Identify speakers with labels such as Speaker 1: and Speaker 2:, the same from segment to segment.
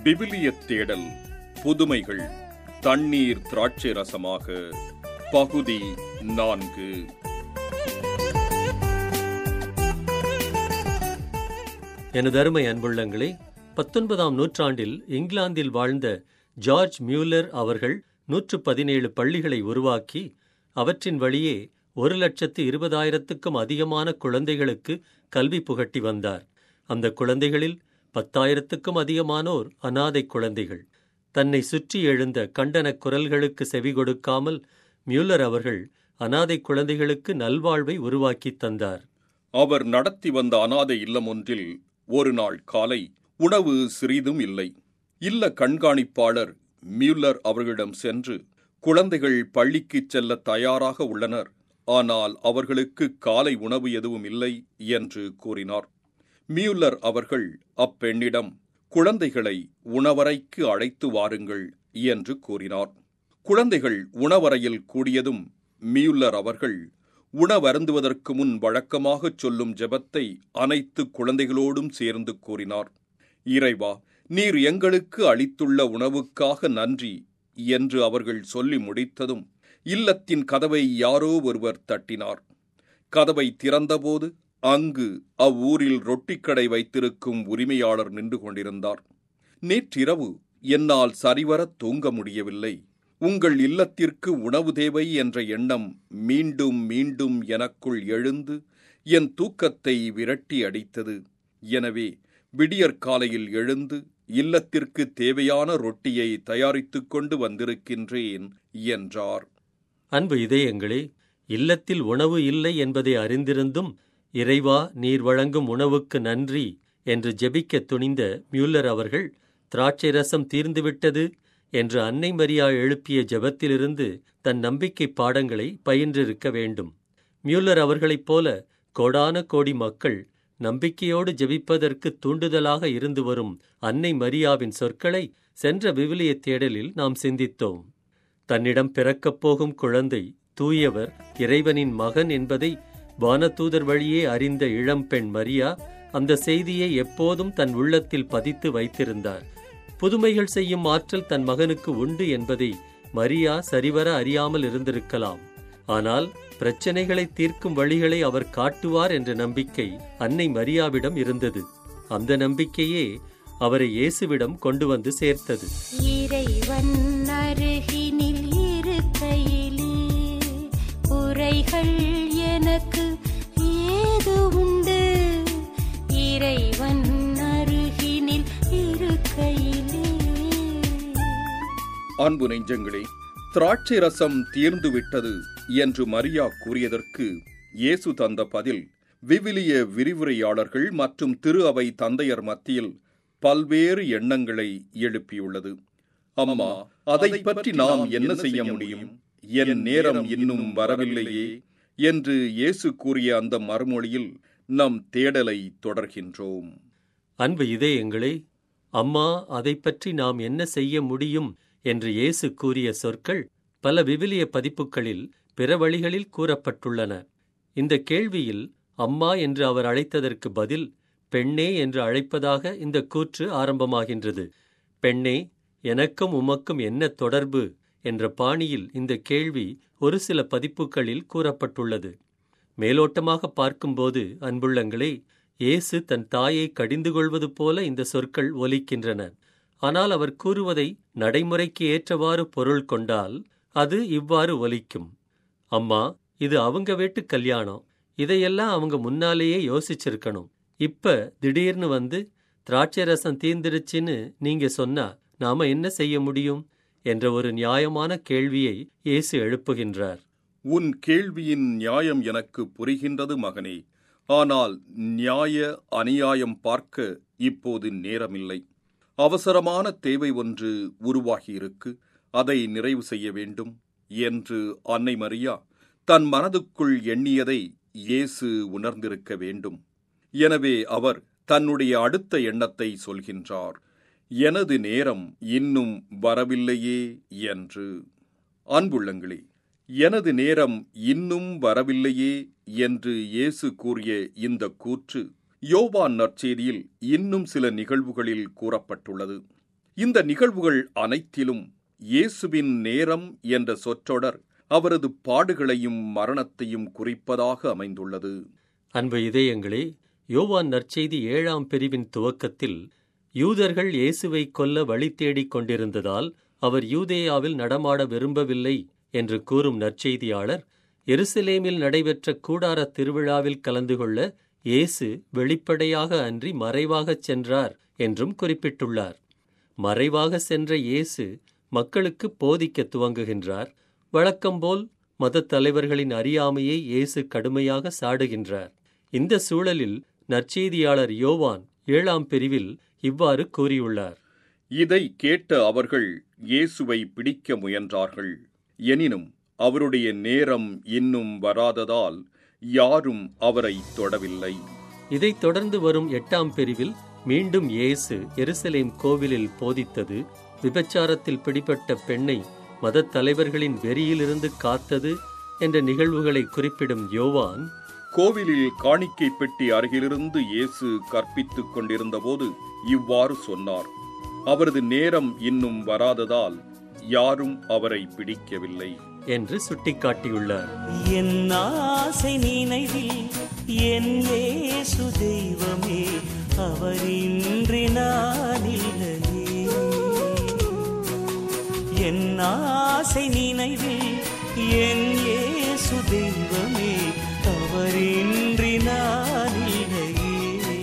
Speaker 1: விவிலியத் தேடல் புதுமைகள் தண்ணீர் திராட்சை ரசமாக பகுதி நான்கு
Speaker 2: எனது அருமை அன்புள்ளங்களே பத்தொன்பதாம் நூற்றாண்டில் இங்கிலாந்தில் வாழ்ந்த ஜார்ஜ் மியூலர் அவர்கள் நூற்று பதினேழு பள்ளிகளை உருவாக்கி அவற்றின் வழியே ஒரு லட்சத்து இருபதாயிரத்துக்கும் அதிகமான குழந்தைகளுக்கு கல்வி புகட்டி வந்தார் அந்த குழந்தைகளில் பத்தாயிரத்துக்கும் அதிகமானோர் அனாதை குழந்தைகள் தன்னை சுற்றி எழுந்த கண்டனக் குரல்களுக்கு செவி கொடுக்காமல் மியூலர் அவர்கள் அனாதை குழந்தைகளுக்கு நல்வாழ்வை உருவாக்கித் தந்தார்
Speaker 1: அவர் நடத்தி வந்த அனாதை இல்லம் ஒன்றில் ஒரு நாள் காலை உணவு சிறிதும் இல்லை இல்ல கண்காணிப்பாளர் மியூலர் அவர்களிடம் சென்று குழந்தைகள் பள்ளிக்குச் செல்ல தயாராக உள்ளனர் ஆனால் அவர்களுக்கு காலை உணவு எதுவும் இல்லை என்று கூறினார் மியூலர் அவர்கள் அப்பெண்ணிடம் குழந்தைகளை உணவறைக்கு அழைத்து வாருங்கள் என்று கூறினார் குழந்தைகள் உணவறையில் கூடியதும் மியூலர் அவர்கள் உணவருந்துவதற்கு முன் வழக்கமாகச் சொல்லும் ஜெபத்தை அனைத்து குழந்தைகளோடும் சேர்ந்து கூறினார் இறைவா நீர் எங்களுக்கு அளித்துள்ள உணவுக்காக நன்றி என்று அவர்கள் சொல்லி முடித்ததும் இல்லத்தின் கதவை யாரோ ஒருவர் தட்டினார் கதவை திறந்தபோது அங்கு அவ்வூரில் ரொட்டிக்கடை வைத்திருக்கும் உரிமையாளர் நின்று கொண்டிருந்தார் நேற்றிரவு என்னால் சரிவர தூங்க முடியவில்லை உங்கள் இல்லத்திற்கு உணவு தேவை என்ற எண்ணம் மீண்டும் மீண்டும் எனக்குள் எழுந்து என் தூக்கத்தை விரட்டி அடித்தது எனவே விடியற்காலையில் எழுந்து இல்லத்திற்கு தேவையான ரொட்டியை தயாரித்துக் கொண்டு வந்திருக்கின்றேன் என்றார்
Speaker 2: அன்பு இதயங்களே இல்லத்தில் உணவு இல்லை என்பதை அறிந்திருந்தும் இறைவா நீர் வழங்கும் உணவுக்கு நன்றி என்று ஜெபிக்கத் துணிந்த மியூல்லர் அவர்கள் திராட்சை ரசம் தீர்ந்துவிட்டது என்று அன்னை மரியா எழுப்பிய ஜெபத்திலிருந்து தன் நம்பிக்கை பாடங்களை பயின்றிருக்க வேண்டும் மியூல்லர் அவர்களைப் போல கோடான கோடி மக்கள் நம்பிக்கையோடு ஜெபிப்பதற்கு தூண்டுதலாக இருந்து வரும் அன்னை மரியாவின் சொற்களை சென்ற விவிலிய தேடலில் நாம் சிந்தித்தோம் தன்னிடம் பிறக்கப் போகும் குழந்தை தூயவர் இறைவனின் மகன் என்பதை வானதூதர் வழியே அறிந்த இளம்பெண் மரியா அந்த செய்தியை எப்போதும் தன் உள்ளத்தில் பதித்து வைத்திருந்தார் புதுமைகள் செய்யும் ஆற்றல் தன் மகனுக்கு உண்டு என்பதை மரியா சரிவர அறியாமல் இருந்திருக்கலாம் ஆனால் பிரச்சனைகளை தீர்க்கும் வழிகளை அவர் காட்டுவார் என்ற நம்பிக்கை அன்னை மரியாவிடம் இருந்தது அந்த நம்பிக்கையே அவரை இயேசுவிடம் கொண்டு வந்து சேர்த்தது
Speaker 3: இறைவன் அருகினில் இருக்கையிலே குறைகள் எனக்கு ஏது உண்டு இறைவன் அருகினில் இருக்கையிலே
Speaker 1: அன்பு நெஞ்சங்களே திராட்சை ரசம் தீர்ந்து விட்டது என்று மரியா கூறியதற்கு இயேசு தந்த பதில் விவிலிய விரிவுரையாளர்கள் மற்றும் திரு அவை தந்தையர் மத்தியில் பல்வேறு எண்ணங்களை எழுப்பியுள்ளது அம்மா அதை பற்றி நாம் என்ன செய்ய முடியும் என் நேரம் இன்னும் வரவில்லையே என்று இயேசு கூறிய அந்த மறுமொழியில் நம் தேடலை தொடர்கின்றோம்
Speaker 2: அன்பு இதயங்களே அம்மா அதை பற்றி நாம் என்ன செய்ய முடியும் என்று இயேசு கூறிய சொற்கள் பல விவிலிய பதிப்புகளில் பிற வழிகளில் கூறப்பட்டுள்ளன இந்த கேள்வியில் அம்மா என்று அவர் அழைத்ததற்கு பதில் பெண்ணே என்று அழைப்பதாக இந்த கூற்று ஆரம்பமாகின்றது பெண்ணே எனக்கும் உமக்கும் என்ன தொடர்பு என்ற பாணியில் இந்த கேள்வி ஒரு சில பதிப்புகளில் கூறப்பட்டுள்ளது மேலோட்டமாக பார்க்கும்போது அன்புள்ளங்களே இயேசு தன் தாயை கடிந்து கொள்வது போல இந்த சொற்கள் ஒலிக்கின்றன ஆனால் அவர் கூறுவதை நடைமுறைக்கு ஏற்றவாறு பொருள் கொண்டால் அது இவ்வாறு ஒலிக்கும் அம்மா இது அவங்க வீட்டு கல்யாணம் இதையெல்லாம் அவங்க முன்னாலேயே யோசிச்சிருக்கணும் இப்ப திடீர்னு வந்து திராட்சை ரசம் தீர்ந்துருச்சுன்னு நீங்க சொன்னா நாம என்ன செய்ய முடியும் என்ற ஒரு நியாயமான கேள்வியை இயேசு எழுப்புகின்றார்
Speaker 1: உன் கேள்வியின் நியாயம் எனக்கு புரிகின்றது மகனே ஆனால் நியாய அநியாயம் பார்க்க இப்போது நேரமில்லை அவசரமான தேவை ஒன்று உருவாகியிருக்கு அதை நிறைவு செய்ய வேண்டும் என்று அன்னை மரியா தன் மனதுக்குள் எண்ணியதை இயேசு உணர்ந்திருக்க வேண்டும் எனவே அவர் தன்னுடைய அடுத்த எண்ணத்தை சொல்கின்றார் எனது நேரம் இன்னும் வரவில்லையே என்று அன்புள்ளங்களே எனது நேரம் இன்னும் வரவில்லையே என்று இயேசு கூறிய இந்த கூற்று யோவான் நற்செய்தியில் இன்னும் சில நிகழ்வுகளில் கூறப்பட்டுள்ளது இந்த நிகழ்வுகள் அனைத்திலும் இயேசுவின் நேரம் என்ற சொற்றொடர் அவரது பாடுகளையும் மரணத்தையும் குறிப்பதாக அமைந்துள்ளது
Speaker 2: அன்பு இதயங்களே யோவான் நற்செய்தி ஏழாம் பிரிவின் துவக்கத்தில் யூதர்கள் இயேசுவை கொல்ல வழி தேடிக் கொண்டிருந்ததால் அவர் யூதேயாவில் நடமாட விரும்பவில்லை என்று கூறும் நற்செய்தியாளர் எருசலேமில் நடைபெற்ற கூடார திருவிழாவில் கலந்து கொள்ள இயேசு வெளிப்படையாக அன்றி மறைவாகச் சென்றார் என்றும் குறிப்பிட்டுள்ளார் மறைவாக சென்ற இயேசு மக்களுக்கு போதிக்க துவங்குகின்றார் வழக்கம்போல் மதத் தலைவர்களின் அறியாமையை இயேசு கடுமையாக சாடுகின்றார் இந்த சூழலில் நற்செய்தியாளர் யோவான் ஏழாம் பிரிவில் இவ்வாறு கூறியுள்ளார்
Speaker 1: இதை கேட்ட அவர்கள் இயேசுவை பிடிக்க முயன்றார்கள் எனினும் அவருடைய நேரம் இன்னும் வராததால் யாரும் அவரை தொடவில்லை
Speaker 2: இதைத் தொடர்ந்து வரும் எட்டாம் பிரிவில் மீண்டும் இயேசு எருசலேம் கோவிலில் போதித்தது விபச்சாரத்தில் பிடிபட்ட பெண்ணை மதத் தலைவர்களின் வெறியிலிருந்து காத்தது என்ற நிகழ்வுகளை குறிப்பிடும் யோவான்
Speaker 1: கோவிலில் காணிக்கை பெட்டி அருகிலிருந்து இயேசு கற்பித்துக் கொண்டிருந்தபோது இவ்வாறு சொன்னார் அவரது நேரம் இன்னும் வராததால் யாரும் அவரை பிடிக்கவில்லை
Speaker 2: என்று சுட்டிக்காட்டியுள்ளார்
Speaker 4: என் ஆசை நினைவில் என் இயேசு தெய்வமே அவரின்றி நான் இல்லையே என் ஆசை நினைவில் என் இயேசு தெய்வமே அவரின்றி நான் இல்லையே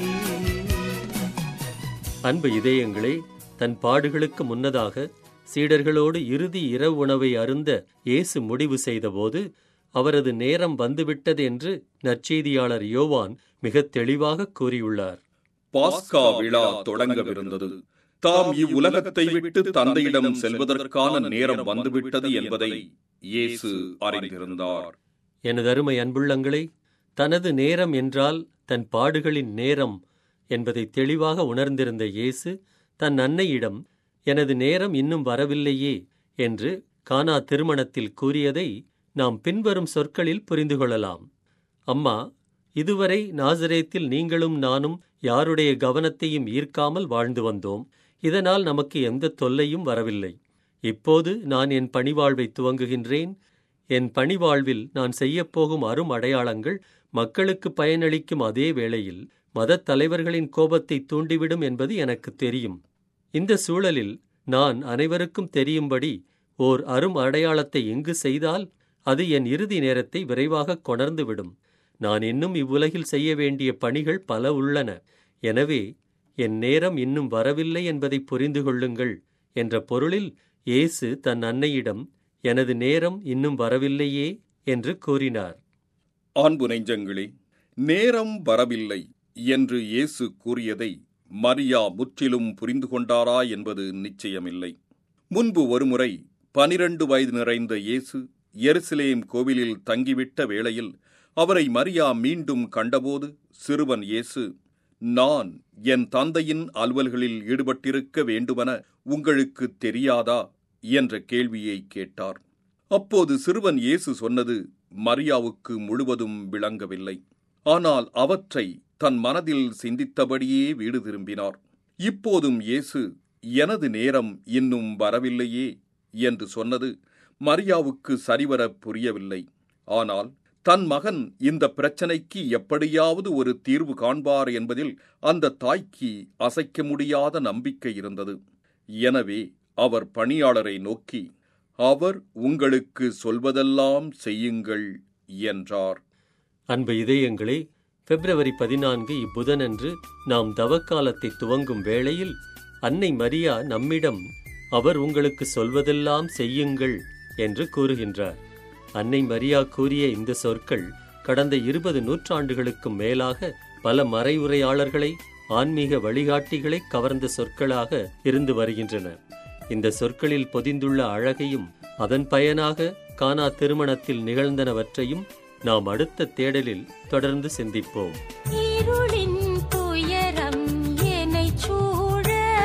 Speaker 2: அன்பு இதயங்களே தன் பாடுகளுக்கு முன்னதாக சீடர்களோடு இறுதி இரவு உணவை அருந்த இயேசு முடிவு செய்தபோது அவரது நேரம் வந்துவிட்டது என்று நற்செய்தியாளர் யோவான் மிகத் தெளிவாக கூறியுள்ளார்
Speaker 1: பாஸ்கா விழா தொடங்கவிருந்தது தாம் இவ்வுலகத்தை விட்டு தந்தையிடம் செல்வதற்கான நேரம் வந்துவிட்டது என்பதை இயேசு அறிந்திருந்தார்
Speaker 2: எனதருமை அன்புள்ளங்களே தனது நேரம் என்றால் தன் பாடுகளின் நேரம் என்பதை தெளிவாக உணர்ந்திருந்த இயேசு தன் அன்னையிடம் எனது நேரம் இன்னும் வரவில்லையே என்று கானா திருமணத்தில் கூறியதை நாம் பின்வரும் சொற்களில் புரிந்து கொள்ளலாம் அம்மா இதுவரை நாசரேத்தில் நீங்களும் நானும் யாருடைய கவனத்தையும் ஈர்க்காமல் வாழ்ந்து வந்தோம் இதனால் நமக்கு எந்த தொல்லையும் வரவில்லை இப்போது நான் என் பணிவாழ்வை துவங்குகின்றேன் என் பணிவாழ்வில் நான் செய்யப்போகும் அரும் அடையாளங்கள் மக்களுக்கு பயனளிக்கும் அதே வேளையில் மதத் தலைவர்களின் கோபத்தை தூண்டிவிடும் என்பது எனக்கு தெரியும் இந்த சூழலில் நான் அனைவருக்கும் தெரியும்படி ஓர் அரும் அடையாளத்தை எங்கு செய்தால் அது என் இறுதி நேரத்தை விரைவாக கொணர்ந்துவிடும் நான் இன்னும் இவ்வுலகில் செய்ய வேண்டிய பணிகள் பல உள்ளன எனவே என் நேரம் இன்னும் வரவில்லை என்பதை புரிந்து கொள்ளுங்கள் என்ற பொருளில் இயேசு தன் அன்னையிடம் எனது நேரம் இன்னும் வரவில்லையே என்று கூறினார்
Speaker 1: அன்பு நெஞ்சங்களே நேரம் வரவில்லை என்று இயேசு கூறியதை மரியா முற்றிலும் புரிந்து கொண்டாரா என்பது நிச்சயமில்லை முன்பு ஒருமுறை பனிரண்டு வயது நிறைந்த இயேசு எருசலேம் கோவிலில் தங்கிவிட்ட வேளையில் அவரை மரியா மீண்டும் கண்டபோது சிறுவன் இயேசு நான் என் தந்தையின் அலுவல்களில் ஈடுபட்டிருக்க வேண்டுமென உங்களுக்கு தெரியாதா என்ற கேள்வியை கேட்டார் அப்போது சிறுவன் இயேசு சொன்னது மரியாவுக்கு முழுவதும் விளங்கவில்லை ஆனால் அவற்றை தன் மனதில் சிந்தித்தபடியே வீடு திரும்பினார் இப்போதும் இயேசு எனது நேரம் இன்னும் வரவில்லையே என்று சொன்னது மரியாவுக்கு சரிவர புரியவில்லை ஆனால் தன் மகன் இந்த பிரச்சனைக்கு எப்படியாவது ஒரு தீர்வு காண்பார் என்பதில் அந்த தாய்க்கு அசைக்க முடியாத நம்பிக்கை இருந்தது எனவே அவர் பணியாளரை நோக்கி அவர் உங்களுக்கு சொல்வதெல்லாம் செய்யுங்கள் என்றார்
Speaker 2: அன்பு இதயங்களே பிப்ரவரி பதினான்கு இப்புதனன்று நாம் தவக்காலத்தை துவங்கும் வேளையில் அன்னை மரியா நம்மிடம் அவர் உங்களுக்கு சொல்வதெல்லாம் செய்யுங்கள் என்று கூறுகின்றார் அன்னை மரியா கூறிய இந்த சொற்கள் கடந்த இருபது நூற்றாண்டுகளுக்கும் மேலாக பல மறைவுரையாளர்களை ஆன்மீக வழிகாட்டிகளை கவர்ந்த சொற்களாக இருந்து வருகின்றன இந்த சொற்களில் பொதிந்துள்ள அழகையும் அதன் பயனாக கானா திருமணத்தில் நிகழ்ந்தனவற்றையும் நாம் அடுத்த தேடலில் தொடர்ந்து சிந்திப்போம்
Speaker 3: இருளின் துயரம் என்னைச் சூழ,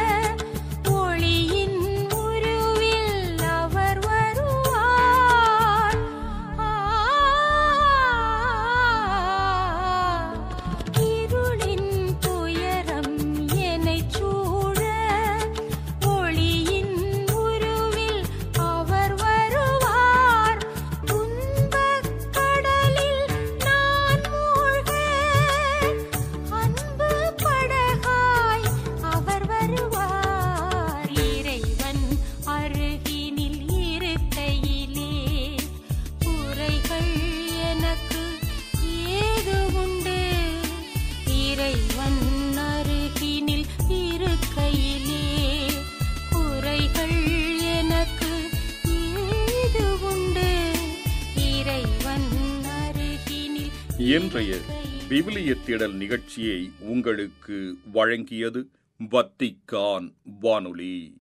Speaker 3: ஒளியின் உருவில் அவர் வருவார். ஆ, இருளின் துயரம் என்னைச் சூழ, ஒளி
Speaker 1: இன்றைய விவிலிய தேடல் நிகழ்ச்சியை உங்களுக்கு வழங்கியது வத்திக்கான் வானொலி